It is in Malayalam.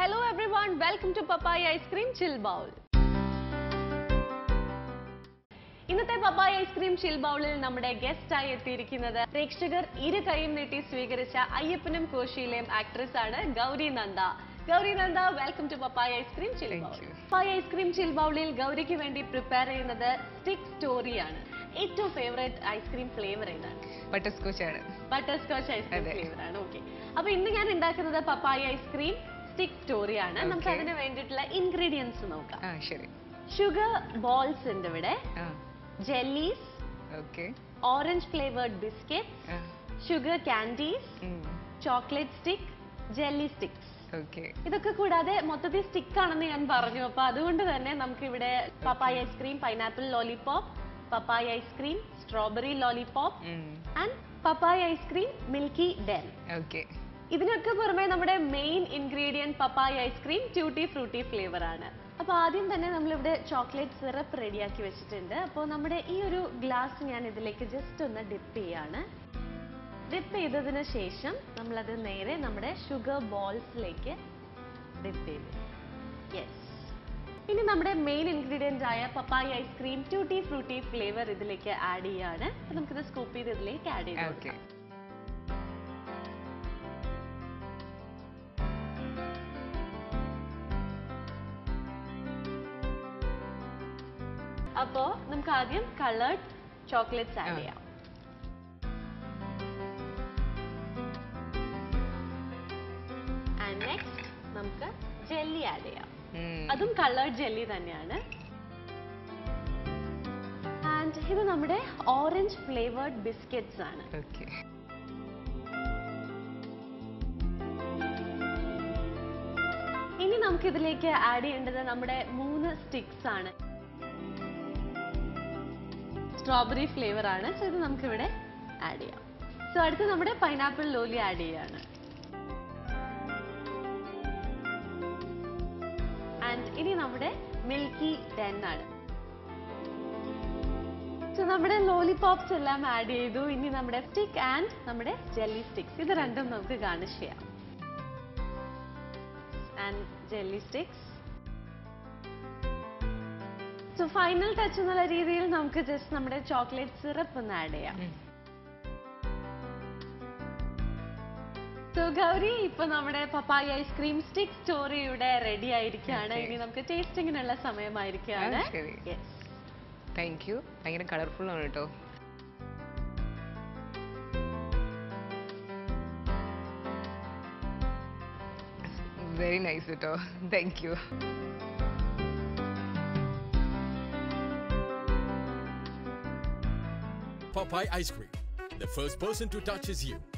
Hello everyone, welcome to Papaya Ice Cream Chill Bowl. ഇന്നത്തെ പപ്പായ ഐസ്ക്രീം ചിൽ ബൗളിൽ നമ്മുടെ ഗസ്റ്റ് ആയി എത്തിയിരിക്കുന്നത് പ്രേക്ഷകർ ഇരു കൈയും നീട്ടി സ്വീകരിച്ച അയ്യപ്പനും കോശിയിലെയും ആക്ട്രസ് ആണ് Gouri Nanda Gouri Nanda welcome to papaya ice cream chill Thank bowl you. Papaya ice cream chill ബൗളിൽ ഗൗരിക്ക് വേണ്ടി പ്രിപ്പയർ ചെയ്യുന്നത് സ്റ്റിക് സ്റ്റോറിയാണ് ഏറ്റവും ഫേവറേറ്റ് ഐസ്ക്രീം ഫ്ലേവർ ഏതാണ് ബട്ടർ സ്കോച്ച് ആണ് ബട്ടർ സ്കോച്ച് ഐസ്ക്രീം അതെ. ഫ്ലേവർ ആണ് ഓക്കെ അപ്പൊ ഇന്ന് ഞാൻ ഉണ്ടാക്കുന്നത് പപ്പായ ഐസ്ക്രീം സ്റ്റിക് സ്റ്റോറി ആണ് നമുക്ക് Okay. അതിന് വേണ്ടിയിട്ടുള്ള ഇൻഗ്രീഡിയൻസ് നോക്കാം ആ ശരി ഷുഗർ ബോൾസ് ഉണ്ട് ഇവിടെ ആ jellies okay orange flavoured biscuit sugar candies chocolate stick jelly sticks okay ഇതൊക്കെ കൂടാതെ മൊത്തത്തിൽ സ്റ്റിക്ക് ആണെന്ന് ഞാൻ പറഞ്ഞു അപ്പൊ അതുകൊണ്ട് തന്നെ നമുക്ക് ഇവിടെ papaya ice cream pineapple lollipop papaya ice cream strawberry lollipop and papaya ice cream milky den okay ഇതിനൊക്കെ പുറമെ നമ്മുടെ main ingredient papaya ice cream tutti frutti flavour ആണ് അപ്പൊ ആദ്യം തന്നെ നമ്മളിവിടെ ചോക്ലേറ്റ് സിറപ്പ് റെഡിയാക്കി വെച്ചിട്ടുണ്ട് അപ്പോൾ നമ്മുടെ ഈ ഒരു ഗ്ലാസ് ഞാൻ ഇതിലേക്ക് ജസ്റ്റ് ഒന്ന് ഡിപ്പ് ചെയ്യാണ് ഡിപ്പ് ചെയ്തതിന് ശേഷം നമ്മളത് നേരെ നമ്മുടെ ഷുഗർ ബോൾസിലേക്ക് ഡിപ്പ് ചെയ്തു യെസ് ഇനി നമ്മുടെ മെയിൻ ഇൻഗ്രീഡിയന്റ് ആയ papaya ice cream tutti frutti flavour ഇതിലേക്ക് ആഡ് ചെയ്യാണ് അപ്പൊ നമുക്കിത് സ്കൂപ്പ് ചെയ്ത് ഇതിലേക്ക് ആഡ് ചെയ്ത് ഓക്കെ കൊടുക്കാം. അപ്പോ നമുക്ക് ആദ്യം കളേർഡ് ചോക്ലേറ്റ്സ് ആഡ് ആ. ചെയ്യാം ആൻഡ് നെക്സ്റ്റ് നമുക്ക് ജെല്ലി ആഡ് ചെയ്യാം അതും കളേർഡ് ജെല്ലി തന്നെയാണ് ആൻഡ് ഇത് നമ്മുടെ ഓറഞ്ച് ഫ്ലേവേർഡ് ബിസ്ക്കറ്റ്സ് ആണ് ഓക്കെ ഇനി നമുക്ക് ഇതിലേക്ക് ആഡ് ചെയ്യേണ്ടത് നമ്മുടെ മൂന്ന് സ്റ്റിക്സ് ആണ് സ്ട്രോബെറി ഫ്ലേവർ ആണ് സോ ഇത് നമുക്ക് ഇവിടെ ആഡ് ചെയ്യാം സോ അടുത്ത് നമ്മുടെ പൈനാപ്പിൾ ലോലി ആഡ് ചെയ്യാണ് ആൻഡ് ഇനി നമ്മുടെ മിൽക്കി ടെൻ ആണ് സോ നമ്മുടെ ലോലിപോപ്സ് എല്ലാം ആഡ് ചെയ്തു ഇനി നമ്മുടെ സ്റ്റിക്ക് ആൻഡ് നമ്മുടെ ജെല്ലി സ്റ്റിക്സ് ഇത് രണ്ടും നമുക്ക് ഗാർണിഷ് ചെയ്യാം and jelly sticks so final touch എന്നുള്ള രീതിയിൽ നമുക്ക് ജസ്റ്റ് നമ്മുടെ ചോക്ലേറ്റ് സിറപ്പ് ഒന്ന് ആഡ് ചെയ്യാം സോ ഗൗരി ഇപ്പൊ നമ്മുടെ പപ്പായ ഐസ്ക്രീം സ്റ്റിക് സ്റ്റോറിയുടെ റെഡി ആയിരിക്കുകയാണ് Okay. ഇനി നമുക്ക് ടേസ്റ്റിങ്ങിനുള്ള സമയമായിരിക്കുകയാണ് ആ, ശരി. Yes. താങ്ക് യു ഭയങ്കര കളർഫുൾ ആണ് കേട്ടോ വെരി നൈസ് കേട്ടോ thank you Popeye ice cream. The first person to touch is you.